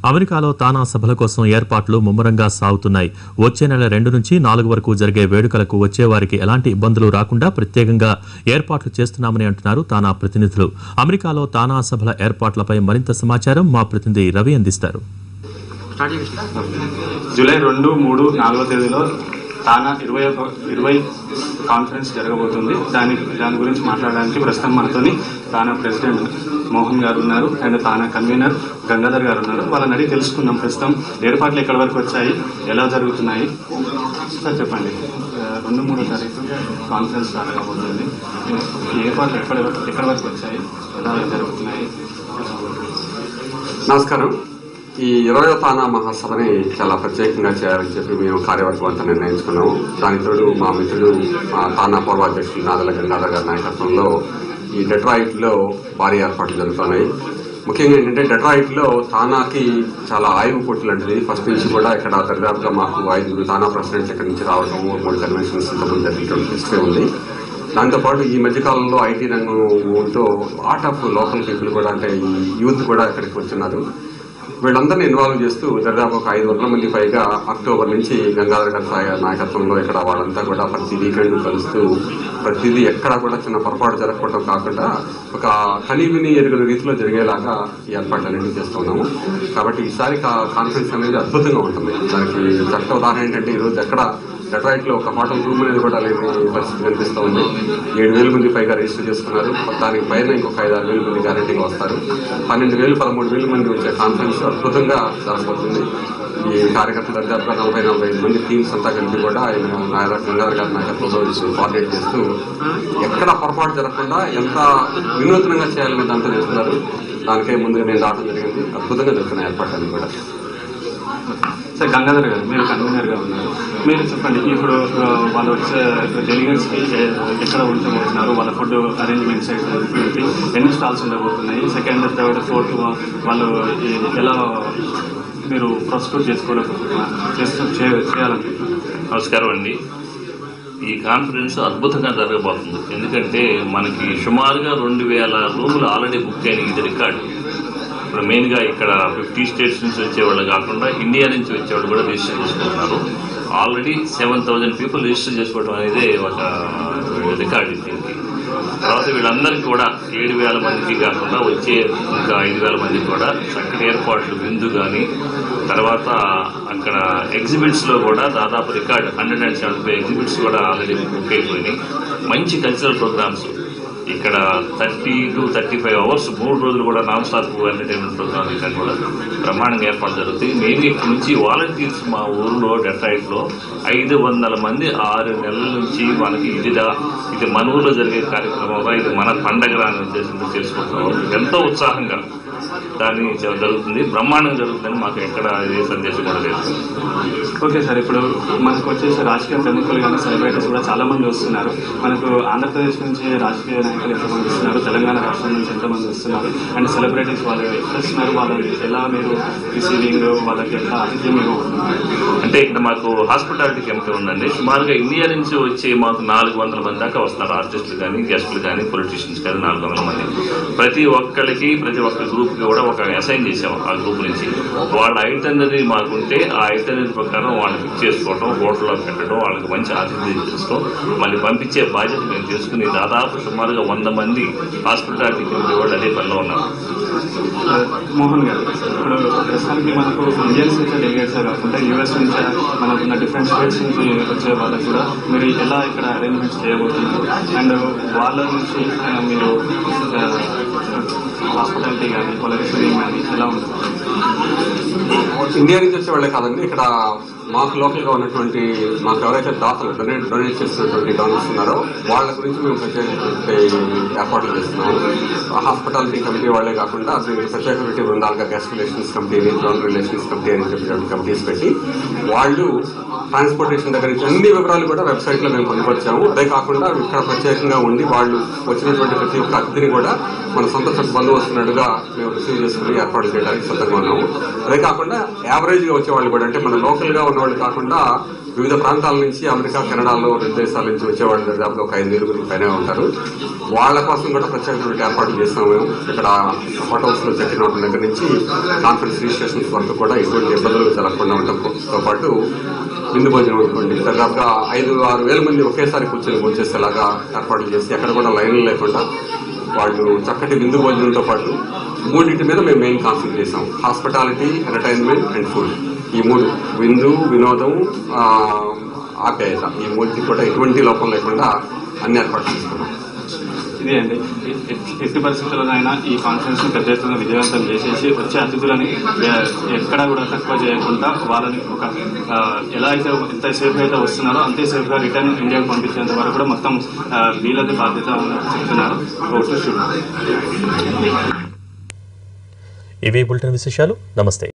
అమెరికాలో తానా సభల కోసం ఏర్పాట్లు ముమ్మరంగా సాగుతున్నాయి వచ్చే నెల రెండు నుంచి నాలుగు వరకు జరిగే వేడుకలకు వచ్చేవారికి ఎలాంటి ఇబ్బందులు రాకుండా ప్రత్యేకంగా ఏర్పాట్లు చేస్తున్నామని అంటున్నారు తానా ప్రతినిధులు అమెరికాలో తానా సభల ఏర్పాట్లపై మరింత సమాచారం మా ప్రతినిధి రవి అందిస్తారు జూలై రెండు మూడు నాలుగో తేదీలో తానా ఇరవై ఒక ఇరవై కాన్ఫరెన్స్ జరగబోతుంది దాని దాని గురించి మాట్లాడడానికి ప్రస్తుతం మనతోని తానా ప్రెసిడెంట్ మోహన్ గారు ఉన్నారు అండ్ తానా కన్వీనర్ గంగాధర్ గారు ఉన్నారు వాళ్ళని అడిగి తెలుసుకుందాం ప్రస్తుతం ఏర్పాట్లు ఎక్కడి వరకు వచ్చాయి ఎలా జరుగుతున్నాయి సార్ చెప్పండి ఆ, రెండు మూడో తారీఖు కాన్ఫరెన్స్ స్టార్ట్ కాబోతుంది ఈ ఏర్పాట్లు ఎక్కడి వరకు ఎక్కడి వరకు వచ్చాయి ఎలా జరుగుతున్నాయి నమస్కారం ఈ ఇరవై తానా మహాసభని చాలా ప్రత్యేకంగా చేయాలని చెప్పి మేము కార్యవర్గం అంతా నిర్ణయించుకున్నాము దానికి తోడు మా మిత్రుడు మా తానా పూర్వాధ్యక్షులు నాదల గంగాధర్ గారి నాయకత్వంలో ఈ డెట్రాయిట్ లో భారీ ఏర్పాట్లు జరుగుతున్నాయి ముఖ్యంగా ఏంటంటే డెట్రాయిట్ లో తానాకి చాలా ఆయువు కొట్టు లాంటిది ఫస్ట్ నుంచి కూడా ఇక్కడ దరిదాపుగా మాకు ఐదుగురు తానా ప్రెసిడెంట్స్ ఇక్కడ నుంచి రావడం మూడు మూడు కన్వెన్షన్స్ ఇంతకుముందు జరిగినటువంటి హిస్టరీ ఉంది దాంతోపాటు ఈ మధ్యకాలంలో ఐటీ రంగంతో లాట్ ఆఫ్ లోకల్ పీపుల్ కూడా అంటే ఈ యూత్ కూడా ఇక్కడికి వచ్చినారు వీళ్ళందరినీ ఇన్వాల్వ్ చేస్తూ దాదాపు ఒక ఐదు వందల మంది పైగా అక్టోబర్ నుంచి గంగాధర గారి సాయ- నాయకత్వంలో ఇక్కడ వాళ్ళంతా కూడా ప్రతి వీకెండ్ కలుస్తూ ప్రతిదీ ఎక్కడా కూడా చిన్న పొరపాటు జరగకపోవడం కాకుండా ఒక కనీవిని ఎరుగుల రీతిలో జరిగేలాగా ఈ ఏర్పాట్లన్నింటినీ చేస్తున్నాము కాబట్టి ఈసారి కా- కాన్ఫరెన్స్ అనేది అద్భుతంగా ఉంటుంది దానికి చట్ట ఉదాహరణ ఏంటంటే ఈరోజు ఎక్కడ డెట్రాయిట్ లో ఒక హోటల్ రూమ్ అనేది కూడా లేని పరిస్థితి కనిపిస్తూ ఉంది ఏడు వేల మంది పైగా రిజిస్టర్ చేసుకున్నారు దానికి పైన ఇంకొక ఐదు ఆరు వేల మంది గ్యారంటీగా వస్తారు పన్నెండు వేలు పదమూడు వేల మంది వచ్చే కాన్ఫరెన్స్ అద్భుతంగా జరగబోతుంది ఈ కార్యకర్తలు దాదాపుగా నలభై నలభై ఐదు మంది టీమ్స్ అంతా కలిపి కూడా ఆయన నాయన గంగాధర్ గారి నాయకత్వంలో కోఆర్డినేట్ చేస్తూ ఎక్కడ పొరపాటు జరగకుండా ఎంత వినూత్నంగా చేయాలనే దాంతో చేస్తున్నారు దానికే ముందుగా నేను రావడం జరిగింది అద్భుతంగా జరుగుతున్నాయి ఏర్పాట్లన్నీ కూడా సార్ గంగాధర్ గారు మీరు కన్వీనర్ గా ఉన్నారు మీరు చెప్పండి ఇప్పుడు ఆ, వాళ్ళు వచ్చే డెలిగేట్స్ కి ఏ- ఎక్కడ ఉంచబోతున్నారు వాళ్ళ ఫుడ్ అరేంజ్మెంట్స్ ఏంటి ఎన్ని స్టాల్స్ ఉండబోతున్నాయి సెకండ్ థర్డ్ ఫోర్త్ వాళ్ళు ఈ- ఎలా మీరు ప్రాసిక్యూట్ చేసుకోవాలనుకుంటున్నారు చేస్తూ చే- చేయాలనుకుంటున్నారు నమస్కారం అండి ఈ కాన్ఫరెన్స్ అద్భుతంగా జరగబోతుంది ఎందుకంటే మనకి సుమారుగా రెండు వేల రూములు ఆల్రెడీ బుక్ అయిన ఇది రికార్డు ఇప్పుడు మెయిన్గా ఇక్కడ ఫిఫ్టీ స్టేట్స్ నుంచి వచ్చేవాళ్ళు కాకుండా ఇండియా నుంచి వచ్చేవాళ్ళు కూడా రిజిస్టర్ చేసుకుంటున్నారు already seven thousand people register చేసుకోవడం అనేది ఒక రికార్డు దీనికి తర్వాత వీళ్ళందరికీ కూడా ఏడు వేల మందికి కాకుండా వచ్చే ఇంకా ఐదు వేల మందికి కూడా చక్కటి ఏర్పాట్లు విందు కానీ తర్వాత అక్కడ ఎగ్జిబిట్స్లో కూడా దాదాపు record hundred and seventy five exhibits కూడా ఆల్రెడీ బుక్ అయిపోయినాయి మంచి కల్చరల్ ప్రోగ్రామ్స్ ఇక్కడ thirty to thirty five hours మూడు రోజులు కూడా నాన్ స్టాప్ ఎంటర్టైన్మెంట్ ప్రోగ్రామ్ ఇక్కడ కూడా బ్రహ్మాండంగా ఏర్పాటు జరుగుతాయి మేము ఇక్కడ నుంచి వాలంటీర్స్ మా ఊర్లో డెట్రాయిట్లో ఐదు వందల మంది ఆరు నెలల నుంచి మనకి ఇదిదా ఇది మన ఊర్లో జరిగే కార్యక్రమంగా ఇది మన పండగ అనే ఉద్దేశంతో చేసుకుంటున్నాం ఎంతో ఉత్సాహంగా దాన్ని జ- జరుగుతుంది బ్రహ్మాండంగా జరుగుతుందని మాకు ఎక్కడ ఏ సందేశం కూడా లేదు ఓకే సార్ ఇప్పుడు మనకు వచ్చేసి రాజకీయ ప్రముఖులు కానీ సెలబ్రిటీస్ కూడా చాలా మంది వస్తున్నారు మనకు ఆంధ్రప్రదేశ్ నుంచి రాజకీయ నాయకులు ఎంతమంది వస్తున్నారు తెలంగాణ రాష్ట్రం నుంచి ఎంతమంది వస్తున్నారు అండ్ సెలబ్రిటీస్ వాళ్ళు ఎట్లా వస్తున్నారు వాళ్ళని ఎలా మీరు రిసీవింగ్ వాళ్ళకి ఎట్లా ఆతిథ్యం మీరు అంటే ఇక్కడ మాకు హాస్పిటాలిటీ కమిటీ ఉందండి సుమారుగా ఇండియా నుంచి వచ్చే మాకు నాలుగు వందల మంది దాకా వస్తారు ఆర్టిస్టులు కానీ గెస్టులు కానీ పొలిటీషియన్స్ కానీ నాలుగు వందల మంది ప్రతి ఒక్కరికి ప్రతి ఒక్క గ్రూప్కి కూడా ఒక అసైన్ చేసాం ఆ గ్రూప్ నుంచి వాళ్ళ ఐటనరీ మాకుంటే ఆ ఐటనరీ ప్రకారం వాళ్ళని పిక్ చేసుకోవడం హోటల్లో పెట్టడం వాళ్ళకి మంచి ఆతిథ్యం చేసుకోవడం మళ్ళీ పంపించే బాధ్యత మేము చేసుకుని దాదాపు సుమారుగా వంద మంది హాస్పిటాలిటీ కమిటీ వాళ్ళు అదే పనిలో ఉన్నారు మోహన్ గారు ఇప్పుడు ప్రస్తుతానికి మనకు ఇండియన్స్ నుంచి డెలిగేట్స్ కాకుండా యూఎస్ నుంచి మనకున్న డిఫరెంట్ స్టేట్స్ నుంచి వచ్చే వాళ్ళకి కూడా మీరు ఎలా ఇక్కడ అరేంజ్మెంట్స్ చేయబోతున్నారు అండ్ వాళ్ళ నుంచి ఆ, మీరు హాస్పిటాలిటీ కానీ వాళ్ళ రిసీవింగ్ కానీ ఎలా ఉంటుంది ఇండియా నుంచి వచ్చే వాళ్ళే కాదండి ఇక్కడ మాకు లోకల్ గా ఉన్నటువంటి మాకు ఎవరైతే దాతలు డొనేట్ డొనేట్ చేస్తున్నటువంటి డోనర్స్ ఉన్నారో వాళ్ళ గురించి మేము ప్రత్యేకమైనటువంటి ఏర్పాట్లు చేస్తున్నాము ఆ హాస్పిటాలిటీ కమిటీ వాళ్ళే కాకుండా దీనికి ప్రత్యేకమైన బృందాలుగా guest relations committee donor relations committee అని చెప్పినటువంటి కమిటీస్ పెట్టి వాళ్ళు ట్రాన్స్పోర్టేషన్ దగ్గర నుంచి అన్ని వివరాలు కూడా వెబ్సైట్ లో మేము పొందుపరిచాము అదే కాకుండా ఇక్కడ ప్రత్యేకంగా ఉండి వాళ్ళు వచ్చినటువంటి ప్రతి ఒక్క అతిథిని కూడా మన సొంత బంధు వస్తున్నట్టుగా మేము రిసీవ్ చేసుకుని ఏర్పాటు చేయడానికి సిద్ధంగా ఉన్నాము అదే కాకుండా యావరేజ్ గా వచ్చే వాళ్ళు కూడా అంటే మన లోకల్ గా ఉన్న ఉన్న వాళ్ళు కాకుండా వివిధ ప్రాంతాల నుంచి అమెరికా కెనడాలో రెండు దేశాల నుంచి వచ్చేవాళ్ళు దాదాపు ఒక ఐదు వేలు పైన ఉంటారు వాళ్ళ కోసం కూడా ప్రత్యేకమైన ఏర్పాట్లు చేస్తాము మేము ఇక్కడ హోటల్స్ లో చెక్ అవుట్ దగ్గర నుంచి కాన్ఫరెన్స్ రిజిస్ట్రేషన్స్ వరకు కూడా ఎటువంటి ఇబ్బందులు జరగకుండా ఉండడంతో పాటు విందు భోజనం అనుకోండి దాదాపుగా ఐదు ఆరు వేల మంది ఒకేసారి కూర్చొని భోంచేసేలాగా ఏర్పాట్లు చేసి ఎక్కడ కూడా లైన్లు లేకుండా వాళ్ళు చక్కటి విందు భోజనంతో పాటు మూడింటి మీద మేము మెయిన్ కాన్సెప్ట్ చేసాం హాస్పిటాలిటీ ఎంటర్టైన్మెంట్ అండ్ ఫుడ్ ఈ మూడు విందు వినోదం ఆ, ఆప్యాయత ఈ మూడింటికి కూడా ఎటువంటి లోపం లేకుండా అన్ని ఏర్పాట్లు చేసుకున్నాం ఇదే అండి ఎ- ఎ- ఎట్టి పరిస్థితుల్లోనైనా ఈ కాన్ఫరెన్స్ ను పెద్ద ఎత్తున విజయవంతం చేసేసి వచ్చే అతిథులని ఎ- ఎక్కడా కూడా తక్కువ చేయకుండా వాళ్ళని ఒక ఆ, ఎలా అయితే ఎంత సేఫ్ అయితే వస్తున్నారో అంతే సేఫ్ గా రిటర్న్ ఇండియాకి పంపించేంత వరకు కూడా మొత్తం ఆ, వీళ్ళది బాధ్యత అన్నట్టు చెప్తున్నారు ఓటు చూడండి ఇవి బులెటిన్ విశేషాలు నమస్తే